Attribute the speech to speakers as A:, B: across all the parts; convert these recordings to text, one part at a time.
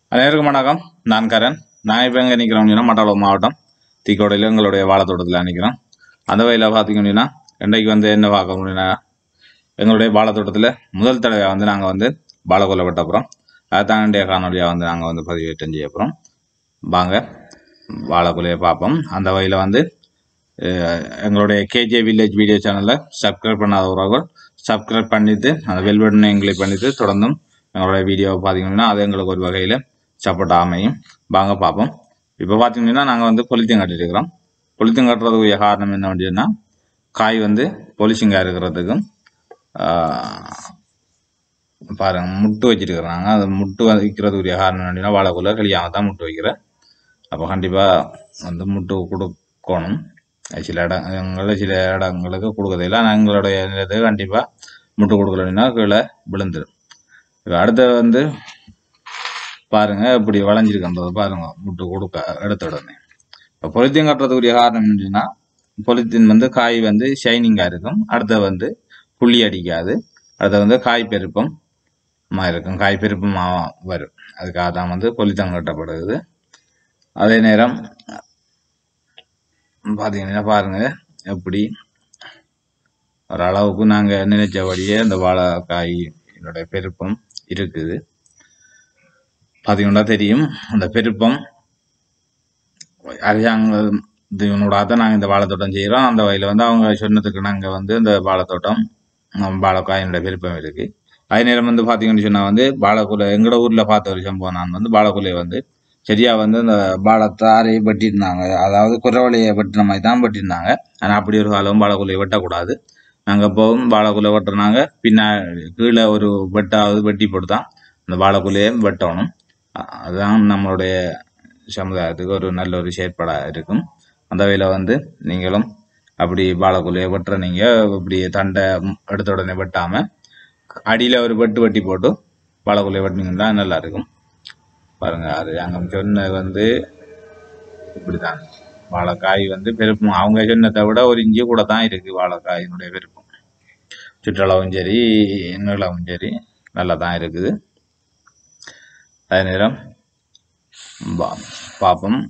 A: அனைவருக்கும் வணக்கம் நான் கரண் நான் இப்போ எங்கே நிற்கிறோம் அப்படின்னா மட்டக்களப்பு மாவட்டம் தீக்கோடையில் எங்களுடைய வாழைத்தோட்டத்தில் நிற்கிறோம் அந்த வகையில் பார்த்தீங்க அப்படின்னா இன்றைக்கு வந்து என்ன பார்க்க முடியும்னா எங்களுடைய வாழைத்தோட்டத்தில் முதல் தடவையாக வந்து நாங்கள் வந்து வாழைக்கொலை வெட்ட போகிறோம் அதை தாண்டிய காணொலியாக வந்து நாங்கள் வந்து பதிவேற்றம் செய்ய போகிறோம் வாங்க வாழைக்குலையை பார்ப்போம் அந்த வகையில் வந்து அஹ், எங்களுடைய கேஜே வில்லேஜ் வீடியோ சேனலை சப்ஸ்கிரைப் பண்ணாத உறவுகள் சப்ஸ்கிரைப் பண்ணிவிட்டு அந்த பெல் பட்டனை கிளிக் பண்ணிவிட்டு தொடர்ந்தும் எங்களுடைய வீடியோவை பார்த்தீங்கன்னா அது எங்களுக்கு ஒரு வகையில் சப்போர்ட் அமையும் வாங்க பார்ப்போம் இப்போ பார்த்தீங்கன்னா நாங்கள் வந்து பொலித்தீன் கட்டிட்டு இருக்கிறோம் பொலித்தீன் கட்டுறதுக்குரிய காரணம் என்ன அப்படின்னா காய் வந்து பொலிசிங்காக இருக்கிறதுக்கும் ஆஹ், பாருங்க முட்டு வச்சிருக்கிறாங்க அது முட்டு வைக்கிறதுக்குரிய காரணம் அப்படின்னா வாழைக்குள்ள கழியாம தான் முட்டு வைக்கிறேன் அப்போ கண்டிப்பாக வந்து முட்டு கொடுக்கணும் சில இடங்களில் சில இடங்களுக்கு கொடுக்கறதில்ல ஆனால் எங்களுடைய இது கண்டிப்பாக முட்டு கொடுக்கலன்னா கீழே விழுந்துடும் இப்போ அடுத்து வந்து பாருங்க இப்படி வளைஞ்சிருக்கின்றது பாருங்க முட்டு கொடுக்க எடுத்த உடனே இப்போ பொலித்தீன் கட்டுறதுக்குரிய காரணம் என்னன்னா பொலித்தீன் வந்து காய் வந்து ஷைனிங்காக இருக்கும் அடுத்து வந்து புள்ளி அடிக்காது அடுத்து வந்து காய் பெருப்பம் மா இருக்கும் காய் பெருப்பமாக வரும் அதுக்காக தான் வந்து பொலித்தீன் கட்டப்படுது அதே நேரம் பார்த்தீங்கன்னா பாருங்க எப்படி ஒரு அளவுக்கு நாங்கள் நினைச்சபடியே அந்த வாழைக்காய் என்னுடைய பெருப்பம் இருக்குது பார்த்தீங்கன்னா தெரியும் அந்த பெருப்பம் அரசாங்கம் இவனோட தான் நாங்கள் இந்த வாழைத்தோட்டம் செய்கிறோம் அந்த வகையில் வந்து அவங்க சொன்னதுக்கு நாங்கள் வந்து இந்த வாழைத்தோட்டம் ம், வாழைக்காயினுடைய பெருப்பம் இருக்குது அதே நேரம் வந்து பார்த்தீங்கன்னு சொன்னால் வந்து வாழைக்குலை எங்களோட ஊரில் பார்த்த ஒரு சம்பவம் நான் வந்து வாழைக்குலையை வந்து சரியா வந்து இந்த வாழைத்தாரை வெட்டியிருந்தாங்க அதாவது குறவலையை வெட்டின மாதிரி தான் வெட்டியிருந்தாங்க ஆனால் அப்படி ஒரு காலம் வாழைக்குலையை வெட்டக்கூடாது நாங்கள் எப்போவும் வாழைக்குலை வெட்டுறாங்க பின்னா கீழே ஒரு வெட்டாவது வெட்டி போட்டு தான் அந்த வாழைக்குலையை வெட்டணும் அ- அதுதான் நம்மளுடைய சமுதாயத்துக்கு ஒரு நல்ல ஒரு செயற்பாடாக இருக்கும் அந்த வகையில் வந்து நீங்களும் அப்படி வாழைக்குலையை வெட்டுற நீங்கள் இப்படி தண்டை எடுத்த உடனே வெட்டாமல் அடியில் ஒரு வெட்டு வெட்டி போட்டு வாழைக்குலையை வெட்டினீங்கன்னா நல்லா இருக்கும் பாருங்க அது அங்கே சொன்னது வந்து இப்படிதான் வாழைக்காய் வந்து பெருப்பும் அவங்க சொன்னதை விட ஒரு இஞ்சி கூட தான் இருக்கு வாழைக்காயினுடைய பெருப்பும் சுற்றளவும் சரி நீளமும் சரி நல்லா தான் இருக்குது அதே நேரம் பா- பார்ப்போம்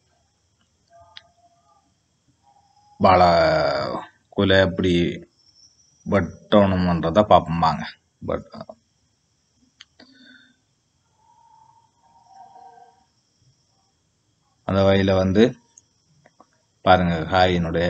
A: வாழை குலை எப்படி வெட்டணுமன்றதை பார்ப்போம் வாங்க பட் அந்த வகையில் வந்து பாருங்க காயினுடைய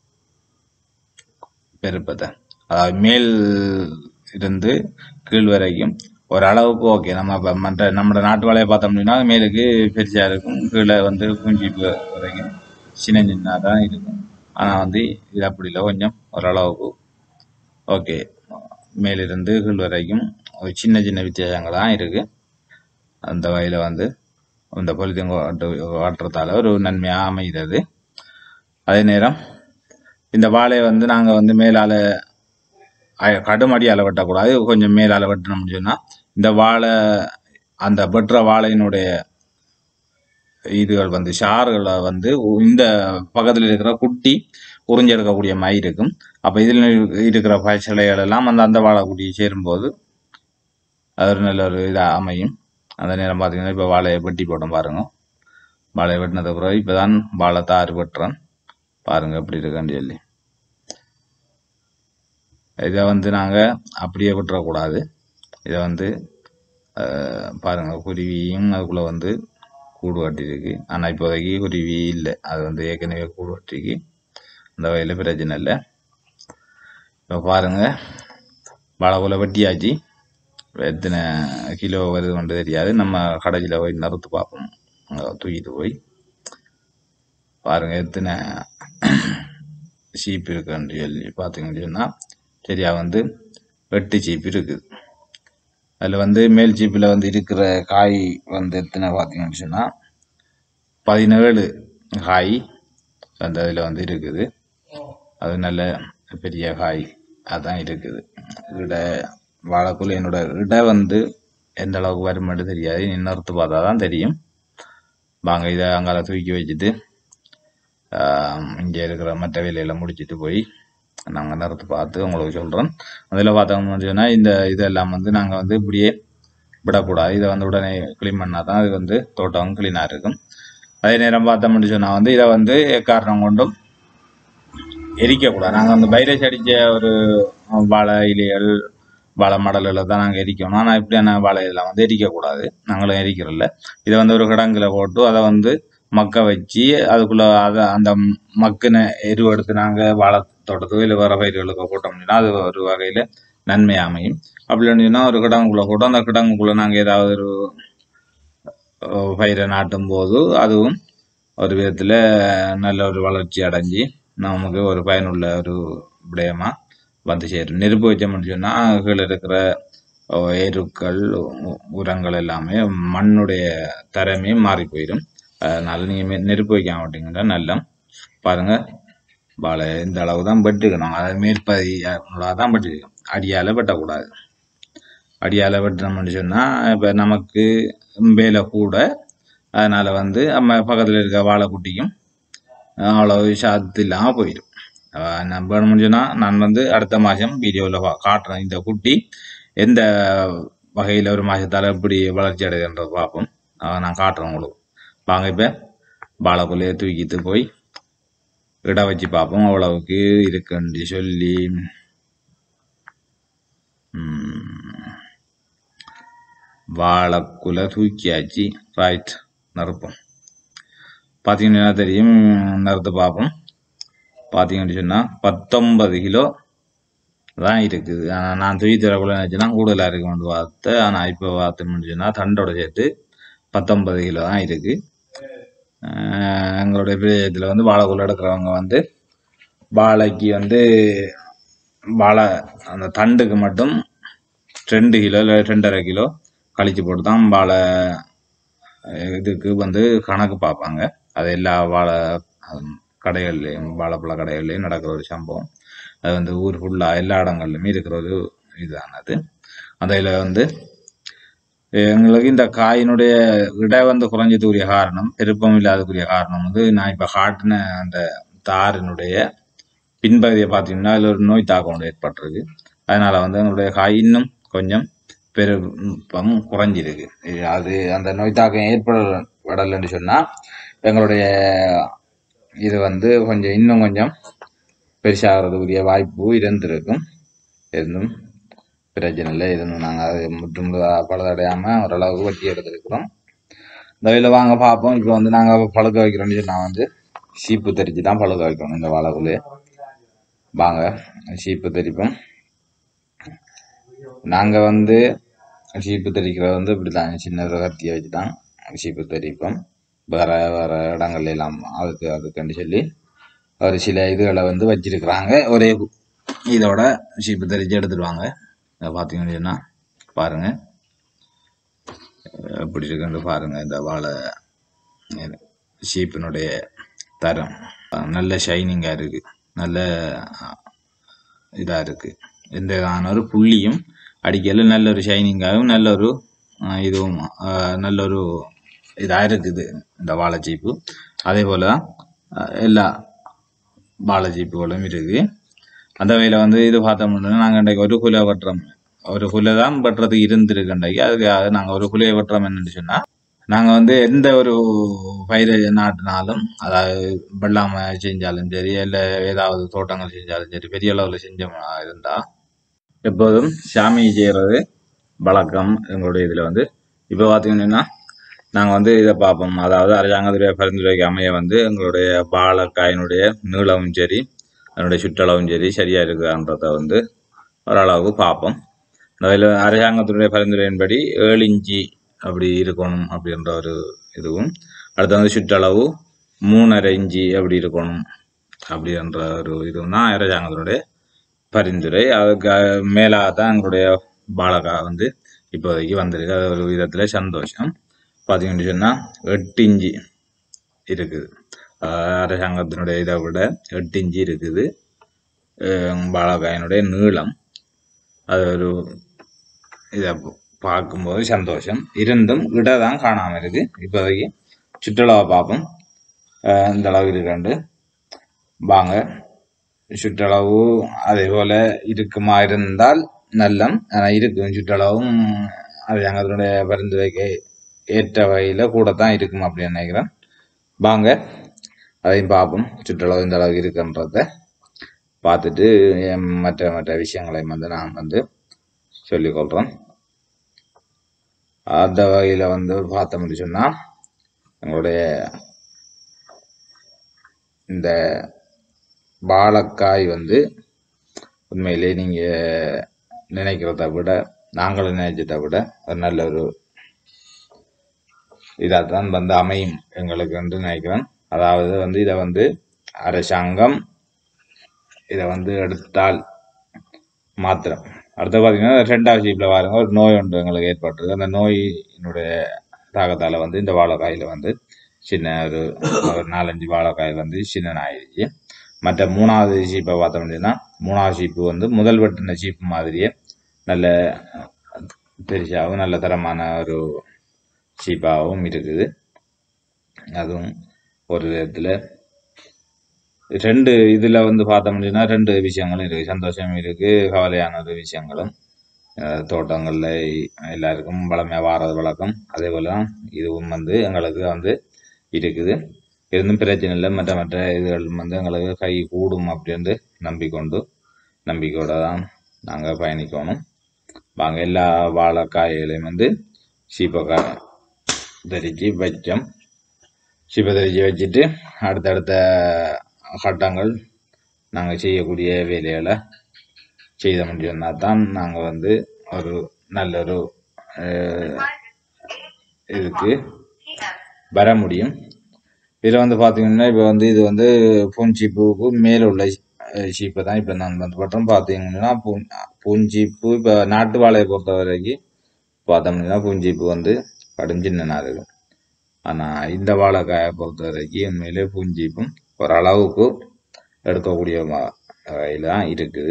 A: பெருப்பத்தை அதாவது மேல் இருந்து கீழ் வரைக்கும் ஒரு அளவுக்கு ஓகே நம்ம இப்போ மற்ற நம்ம நாட்டு வாழையை பார்த்தோம் அப்படின்னா மேலுக்கு பெருசாக இருக்கும் கீழே வந்து குஞ்சு வ- வரைக்கும் சின்ன சின்னதாக தான் இருக்கும் ஆனால் வந்து இது அப்படி இல்லை கொஞ்சம் ஓரளவுக்கு ஓகே மேலிருந்து கீழ் வரைக்கும் ஒரு சின்ன சின்ன வித்தியாசங்கள் தான் இருக்குது அந்த வகையில் வந்து இந்த பொலித்தீன் வாட்டுறதால ஒரு நன்மையாக அமைகிறது அதே நேரம் இந்த வாழையை வந்து நாங்கள் வந்து மேலால் கடுமடியால் வெட்டக்கூடாது கொஞ்சம் மேலால் வெட்டணும்னு சொன்னால் இந்த வாழை அந்த வெட்டுற வாழையினுடைய இதுகள் வந்து ஷார்களை வந்து இந்த பக்கத்தில் இருக்கிற குட்டி உறிஞ்செடுக்கக்கூடிய மாதிரி இருக்கும் அப்போ இதில் இருக்கிற பச்சிலைகள் எல்லாம் அந்த அந்த வாழைக்குட்டி சேரும்போது அது ஒரு நல்ல ஒரு இதாக அமையும் அந்த நேரம் பார்த்தீங்கன்னா இப்போ வாழையை வெட்டி போட்டோம் பாருங்க வாழையை வெட்டினது பிறகு இப்போ தான் வாழை தாறு வெட்டுறேன் பாருங்க எப்படி இருக்கான்னு சொல்லி இதை வந்து நாங்கள் அப்படியே விட்டுறக்கூடாது இதை வந்து அஹ், பாருங்க குருவியும் அதுக்குள்ளே வந்து கூடு கட்டியிருக்கு ஆனால் இப்போதைக்கு குருவி இல்லை அது வந்து ஏற்கனவே கூடு கட்டிருக்கு அந்த வகையில் பிரச்சனை இல்லை இப்போ பாருங்க வாழைக்குள்ள வெட்டியாச்சு எத்தனை கிலோ வருது கொண்டு தெரியாது நம்ம கடைசியில் போய் நறுத்து பார்ப்போம் அங்க தூக்கிட்டு போய் பாருங்க எத்தனை சீப்பு இருக்குன்னு சொல்லி பார்த்தீங்கன்னு சொன்னால் சரியா வந்து எட்டு சீப்பு இருக்குது அதில் வந்து மேல் சீப்பில் வந்து இருக்கிற காய் வந்து எத்தனை பார்த்தீங்கன்னு சொன்னால் பதினேழு காய் அந்த இதில் வந்து இருக்குது அது நல்ல பெரிய காய் அதான் இருக்குது இட வாழைக்குள்ள என்னோட இட வந்து எந்த அளவுக்கு வருமானு தெரியாது நிறுத்து பார்த்தா தான் தெரியும் வாங்க இதை அங்கால தூக்கி வச்சுட்டு இங்கே இருக்கிற மற்ற வேலையெல்லாம் முடிச்சிட்டு போய் நாங்கள் நிறுத்து பார்த்து உங்களுக்கு சொல்கிறோம் அதில் பார்த்தோம்னு சொன்னால் இந்த இதெல்லாம் வந்து நாங்கள் வந்து இப்படியே விடக்கூடாது இதை வந்து உடனே க்ளீன் பண்ணால் தான் அது வந்து தோட்டம் க்ளீனாக இருக்கும் அதே நேரம் பார்த்தோம்னு சொன்னால் வந்து இதை வந்து எக்காரணம் கொண்டும் எரிக்கக்கூடாது நாங்கள் அந்த வைரஸ் அடித்த ஒரு வாழை இலைகள் வாழை மடல்களை தான் நாங்கள் எரிக்கணும் ஆனால் இப்படியான வாழை இதெல்லாம் வந்து எரிக்கக்கூடாது நாங்களும் எரிக்கிறதில்ல இதை வந்து ஒரு கிடங்குல போட்டு அதை வந்து மக்க வச்சு அதுக்குள்ளே அதை அந்த மக்கின எருவு எடுத்து நாங்கள் வாழை தோட்டத்துக்கோ இல்லை வேறு பயிர்களுக்கோ போட்டோம் அப்படின்னா அது ஒரு வகையில் நன்மை அமையும் அப்படி இருந்துச்சுன்னா ஒரு கிடங்குக்குள்ளே போட்டு அந்த கிடங்குக்குள்ளே நாங்கள் ஏதாவது ஒரு அஹ், பயிரை நாட்டும் போது அதுவும் ஒரு விதத்தில் நல்ல ஒரு வளர்ச்சி அடைஞ்சு நமக்கு ஒரு பயனுள்ள ஒரு விடயமா வந்து சேரும் நெருப்பு வச்சோம்னு சொன்னால் கீழே இருக்கிற அஹ், எருக்கள் உ- உரங்கள் எல்லாமே மண்ணுடைய தரமே மாறி போயிடும் அதனால நீங்கள் நெருப்பு வைக்க மாட்டீங்கன்னா நல்ல பாருங்க வாழை இந்த அளவு தான் வெட்டுக்கணும் அதை மேற்பதி தான் வெட்டிக்கணும் அடியால் வெட்டக்கூடாது அடியால் வெட்டினோம்னு சொன்னால் இப்போ நமக்கு வேலை கூட அதனால் வந்து நம்ம பக்கத்தில் இருக்க வாழைக்குட்டியும் அவ்வளவு சத்து இல்லாமல் போயிடும் அஹ் நான் வேணும்னு சொன்னால் நான் வந்து அடுத்த மாதம் வீடியோவில் காட்டுறேன் இந்த குட்டி எந்த வகையில் ஒரு மாதத்தால் எப்படி வளர்ச்சி அடையுதுன்றதை பார்ப்போம் அஹ் நான் காட்டுறேன் உங்களுக்கு வாங்க இப்போ வாழைக்குள்ளையே தூக்கிட்டு போய் இட வச்சு பார்ப்போம் அவ்வளவுக்கு இருக்குன்னு சொல்லி ம், வாழைக்குலை தூக்கியாச்சு ரைட் நிரப்போம் பார்த்தீங்கன்னா தெரியும் நிறுத்து பார்ப்போம் பார்த்தீங்கன்னு சொன்னால் பத்தொன்பது கிலோ தான் இருக்குது ஆனால் நான் தூக்கி தரக்குள்ள நினச்சேன்னா கூடுதலாக இருக்குமென்று பார்த்தேன் ஆனால் இப்போ பார்த்தோம்னு சொன்னால் தண்டோட சேர்த்து பத்தொன்பது கிலோ தான் இருக்குது எங்களுடைய பிரதேசத்தில் வந்து வாழைக்குள்ள எடுக்கிறவங்க வந்து வாழைக்கு வந்து வாழை அந்த தண்டுக்கு மட்டும் ரெண்டு கிலோ இல்லை ரெண்டரை கிலோ கழிச்சு போட்டு தான் வாழை அஹ், இதுக்கு வந்து கணக்கு பார்ப்பாங்க அது எல்லா வாழை ஹம், கடைகள்லையும் வாழைப்பழ கடைகள்லையும் நடக்கிற ஒரு சம்பவம் அது வந்து ஊர் ஃபுல்லாக எல்லா இடங்கள்லையுமே இருக்கிற ஒரு இதானது அதில் வந்து எங்களுக்கு இந்த காயினுடைய விடை வந்து குறைஞ்சதுக்குரிய காரணம் பெருப்பம் இல்லாதக்குரிய காரணம் வந்து நான் இப்போ காட்டின அந்த தாரினுடைய பின்பகுதியை பார்த்தீங்கன்னா அதில் ஒரு நோய் தாக்கம் ஒன்று ஏற்பட்டிருக்கு அதனால வந்து எங்களுடைய காய் இன்னும் கொஞ்சம் பெருப்பம் குறைஞ்சிருக்கு இது அது அந்த நோய் தாக்கம் ஏற்படலைன்னு சொன்னால் எங்களுடைய இது வந்து கொஞ்சம் இன்னும் கொஞ்சம் பெருசாகிறதுக்குரிய வாய்ப்பு இருந்திருக்கும் இருந்தும் பிரச்சனை இல்லை இருந்தும் நாங்கள் அது முற்றும் பழுதடையாமல் ஓரளவுக்கு வட்டி எடுத்துருக்கிறோம் இந்த வழியில் வாங்க பார்ப்போம் இப்போ வந்து நாங்கள் பழுக்க வைக்கிறோம்னு சொன்னால் வந்து சீப்பு தெரிச்சு தான் பழுக்க வைக்கணும் இந்த வாழைக்குள்ளே வாங்க சீப்பு தெரிப்போம் நாங்கள் வந்து சீப்பு தெரிக்கிறது வந்து இப்படி தான் சின்ன ஒரு கத்தியை வச்சு தான் சீப்பு தெரிப்போம் வேறு வேறு இடங்கள்ல எல்லாம் அதுக்கு அதுக்குன்னு சொல்லி ஒரு சில இதுகளை வந்து வச்சிருக்கிறாங்க ஒரே இதோட சீப்பு தெரிச்சு எடுத்துடுவாங்க இதை பார்த்தீங்கன்னு சொன்னால் பாருங்கள் எப்படி இருக்குன்னு பாருங்கள் இந்த வாழை ஷீப்பினுடைய தரம் அஹ் நல்ல ஷைனிங்காக இருக்குது நல்ல இதாக இருக்குது எந்த விதமான ஒரு புள்ளியும் அடிக்கல நல்ல ஒரு ஷைனிங்காகவும் நல்ல ஒரு அஹ், இதுவும் அஹ், நல்ல ஒரு இதாக இருக்குது இந்த வாழைச்சீப்பு அதே போல் தான் அஹ், எல்லா வாழைச்சீப்புகளும் இருக்குது அந்த வகையில் வந்து இது பார்த்தோம்னா நாங்கள் இன்றைக்கு ஒரு குலை வெட்டுறோம் ஒரு குலை தான் வெட்டுறதுக்கு இருந்திருக்கு இன்றைக்கு அதுக்காக நாங்கள் ஒரு குலையை வெட்டுறோம் என்னன்னு சொன்னால் நாங்கள் வந்து எந்த ஒரு பயிரை நாட்டினாலும் அதாவது வெள்ளாமை செஞ்சாலும் சரி இல்லை ஏதாவது தோட்டங்கள் செஞ்சாலும் சரி பெரிய அளவில் செஞ்சோம்னா இருந்தால் எப்போதும் சாமி செய்கிறது வழக்கம் எங்களுடைய இதில் வந்து இப்போ பார்த்தீங்கன்னா நாங்கள் வந்து இதை பார்ப்போம் அதாவது அரசாங்கத்துடைய பரிந்துரைக்கு அமைய வந்து எங்களுடைய வாழைக்காயினுடைய நீளமும் சரி அதனுடைய சுற்றளவும் சரி சரியாக இருக்குதான்றதை வந்து ஓரளவுக்கு பார்ப்போம் அதில் அரசாங்கத்தினுடைய பரிந்துரையின்படி ஏழு இன்ச்சி அப்படி இருக்கணும் அப்படின்ற ஒரு இதுவும் அடுத்து வந்து சுற்றளவு மூணரை இன்ச்சி அப்படி இருக்கணும் அப்படின்ற ஒரு இதுவும் தான் அரசாங்கத்தினுடைய பரிந்துரை அதுக்கு மேலாக தான் எங்களுடைய பாலகா வந்து இப்போதைக்கு வந்திருக்கு அது ஒரு விதத்தில் சந்தோஷம் பார்த்தீங்கன்னு சொன்னால் எட்டு இன்ச்சி இருக்குது அஹ் அரசாங்கத்தினுடைய இதை விட எட்டு இன்ச்சி இருக்குது அஹ் பாலகாயினுடைய நீளம் அது ஒரு இதை பார்க்கும்போது சந்தோஷம் இருந்தும் இட தான் காணாமல் இருக்கு இப்போதைக்கு சுற்றுலாவை பார்ப்போம் அஹ் இந்த அளவு இருக்காண்டு வாங்க சுற்றளவு அதே போல் இருக்குமா இருந்தால் நல்லம் ஆனால் இருக்கும் சுற்றளவும் அது எங்களுடைய பரிந்துரைக்கு ஏற்ற வகையில் கூட தான் இருக்கும் அப்படின்னு நினைக்கிறேன் வாங்க அதையும் பார்ப்போம் சுற்றளவு இந்த அளவுக்கு இருக்குன்றத பார்த்துட்டு எம் மற்ற மற்ற விஷயங்களையும் வந்து நான் வந்து சொல்லிக்கொள்கிறேன் அந்த வகையில் வந்து பார்த்தோம்னு சொன்னால் எங்களுடைய இந்த வாழைக்காய் வந்து உண்மையிலே நீங்கள் நினைக்கிறத விட நாங்களும் நினைச்சதை விட ஒரு நல்ல ஒரு இதாக தான் வந்து அமையும் எங்களுக்கு வந்து நினைக்கிறேன் அதாவது வந்து இதை வந்து அரசாங்கம் இதை வந்து எடுத்தால் மாத்திரம் அடுத்து பார்த்தீங்கன்னா ரெண்டாவது ஷீப்பில் பாருங்க ஒரு நோய் ஒன்று எங்களுக்கு ஏற்பட்டிருக்கு அந்த நோயினுடைய தாக்கத்தால் வந்து இந்த வாழைக்காயில் வந்து சின்ன ஒரு ஒரு நாலஞ்சு வாழைக்காய் வந்து சின்ன ஆயிடுச்சு மற்ற மூணாவது ஷீப்பை பார்த்தோம் அப்படின்னா மூணாவது ஷீப்பு வந்து முதல் வெட்டின ஷீப்பு மாதிரியே நல்ல பெருசாகவும் நல்ல தரமான ஒரு ஷீப்பாகவும் இருக்குது அதுவும் ஒரு விதத்தில் ரெண்டு இதில் வந்து பார்த்தோம் அப்படின்னா ரெண்டு விஷயங்களும் இருக்குது சந்தோஷம் இருக்குது கவலையான ஒரு விஷயங்களும் அஹ் தோட்டங்களில் எல்லாருக்கும் வளமையாக வாரது வழக்கம் அதே போல் தான் இதுவும் வந்து எங்களுக்கு வந்து இருக்குது இருந்தும் பிரச்சனை இல்லை மற்ற மற்ற இதுகள் வந்து எங்களுக்கு கை கூடும் அப்படின்னு நம்பிக்கொண்டு நம்பிக்கையோட தான் நாங்கள் பயணிக்கணும் வாங்க எல்லா வாழைக்காய்களையும் வந்து சீப்பக்காய் தரிச்சு வச்சோம் சீப்பை தரிச்சு வச்சுட்டு அடுத்தடுத்த கட்டங்கள் நாங்கள் செய்யக்கூடிய வேலைகளை செய்த முடியும்னா தான் நாங்கள் வந்து ஒரு நல்ல ஒரு அஹ், இதுக்கு வர முடியும் இதில் வந்து பார்த்தீங்கன்னா இப்போ வந்து இது வந்து பூஞ்சீப்புக்கு மேலே உள்ள ஷீப்பை தான் இப்போ நான் வந்து பட்டம் பார்த்தீங்கன்னா பூ பூஞ்சீப்பு இப்போ நாட்டு வாழையை பொறுத்த வரைக்கும் பார்த்தோம்னா பூஞ்சீப்பு வந்து கடும் சின்னனாக இருக்கும் ஆனால் இந்த வாழைக்காயை பொறுத்த வரைக்கும் உண்மையிலே பூஞ்சீப்பும் ஓரளவுக்கு எடுக்கக்கூடிய வகையில் தான் இருக்குது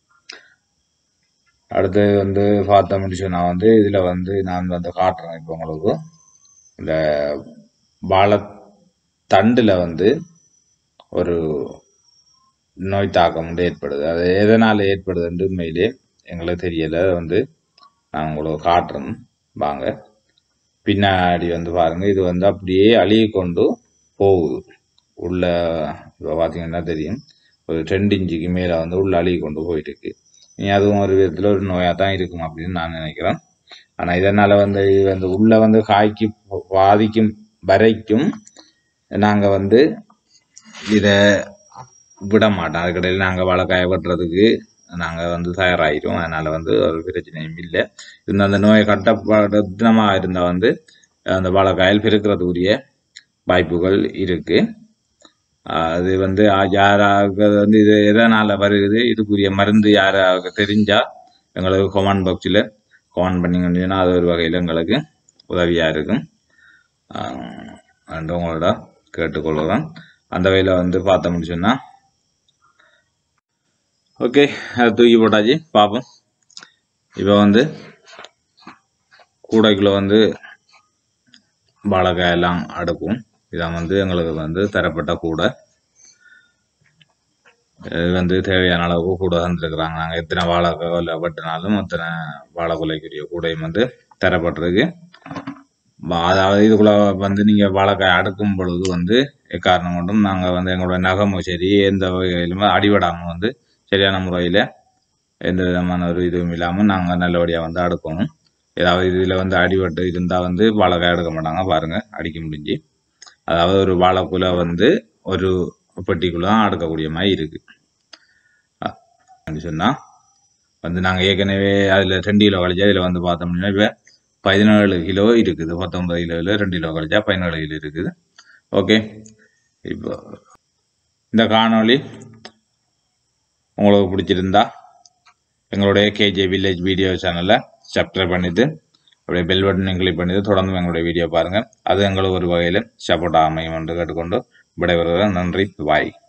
A: அடுத்து வந்து பார்த்தோம்னு சொன்னால் வந்து இதில் வந்து நான் வந்து காட்டுறேன் இப்போ உங்களுக்கு இந்த வாழைத்தண்டில் வந்து ஒரு நோய் தாக்கம் வந்து ஏற்படுது அது எதனால் ஏற்படுதுன்னு உண்மையிலே எங்களுக்கு தெரியலை அதை வந்து நான் உங்களுக்கு காட்டுறேன் வாங்க பின்னாடி வந்து பாருங்க இது வந்து அப்படியே அழுகி கொண்டு போகுது உள்ள இப்போ பார்த்தீங்கன்னா தெரியும் ஒரு ரெண்டு இன்ச்சுக்கு மேலே வந்து உள்ள அழுகி கொண்டு போயிட்டு இருக்கு நீ அதுவும் ஒரு விதத்தில் ஒரு நோயாக தான் இருக்கும் அப்படின்னு நான் நினைக்கிறேன் ஆனால் இதனால் வந்து இது வந்து உள்ள வந்து காய்க்கு பாதிக்கும் வரைக்கும் நாங்கள் வந்து இதை விட மாட்டோம் அதுக்கடையில் நாங்கள் வாழைக்காய வெட்டுறதுக்கு நாங்கள் வந்து தயாராகிடும் அதனால் வந்து ஒரு பிரச்சனையும் இல்லை இந்த அந்த நோயை கட்டப்படுத்தமாக இருந்தால் வந்து அந்த வாழைக்காயில் பிறக்கிறதுக்குரிய வாய்ப்புகள் இருக்குது அது வந்து ஆ- யாராக வந்து இது எதனால் வருகுது இதுக்குரிய மருந்து யாராக தெரிஞ்சால் எங்களுக்கு கமெண்ட் பாக்ஸில் கமெண்ட் பண்ணிங்கன்னா அது ஒரு வகையில் எங்களுக்கு உதவியாக இருக்கும் ஆஹ் என்று உங்களோட கேட்டுக்கொள்கிறேன் அந்த வகையில் வந்து பார்த்தோம்னு சொன்னால் ஓகே அதை தூக்கி போட்டாச்சு பார்ப்போம் இப்போ வந்து கூடைக்குள்ளே வந்து வாழைக்காய் எல்லாம் அடுக்கும் இதான் வந்து எங்களுக்கு வந்து தரப்பட்ட கூடை இது வந்து தேவையான அளவுக்கு கூட தந்துருக்குறாங்க நாங்கள் எத்தனை வாழைக்காய் வெட்டினாலும் அத்தனை வாழைக்குலைக்குரிய கூடையும் வந்து தரப்பட்டிருக்கு வா- அதாவது இதுக்குள்ள வந்து நீங்கள் வாழைக்காய் அடுக்கும் பொழுது வந்து எக்காரணம் கொண்டும் நாங்கள் வந்து எங்களோட நகமும் சரி எந்த வகையிலுமே அடிபடாமல் வந்து சரியான முறையில் எந்த விதமான ஒரு இதுவும் இல்லாமல் நாங்கள் நல்லபடியாக வந்து அடுக்கணும் ஏதாவது இதில் வந்து அடிபட்டு இருந்தால் வந்து வாழைக்காய் எடுக்க மாட்டாங்க பாருங்கள் அடிக்க முடிஞ்சு அதாவது ஒரு வாழைக்குலை வந்து ஒரு பெட்டிக்குள்ள தான் அடுக்கக்கூடிய மாதிரி இருக்குது அப்படி சொன்னால் வந்து நாங்கள் ஏற்கனவே அதில் ரெண்டு கிலோ கழிச்சா இதில் வந்து பார்த்தோம்னா இப்போ பதினேழு கிலோ இருக்குது பத்தொன்பது கிலோவில் ரெண்டு கிலோ கழிச்சா பதினேழு கிலோ இருக்குது ஓகே இப்போ இந்த காணொளி உங்களுக்கு பிடிச்சிருந்தா எங்களுடைய கேஜே வில்லேஜ் வீடியோ சேனலை சப்ஸ்கிரைப் பண்ணிட்டு அப்படியே பெல் பட்டனை கிளிக் பண்ணிட்டு தொடர்ந்து எங்களுடைய வீடியோ பாருங்கள் அது எங்களுக்கு ஒரு வகையில் சப்போர்ட் அமையும் என்று கேட்டுக்கொண்டு விடைபெறுகிறேன் நன்றி பாய்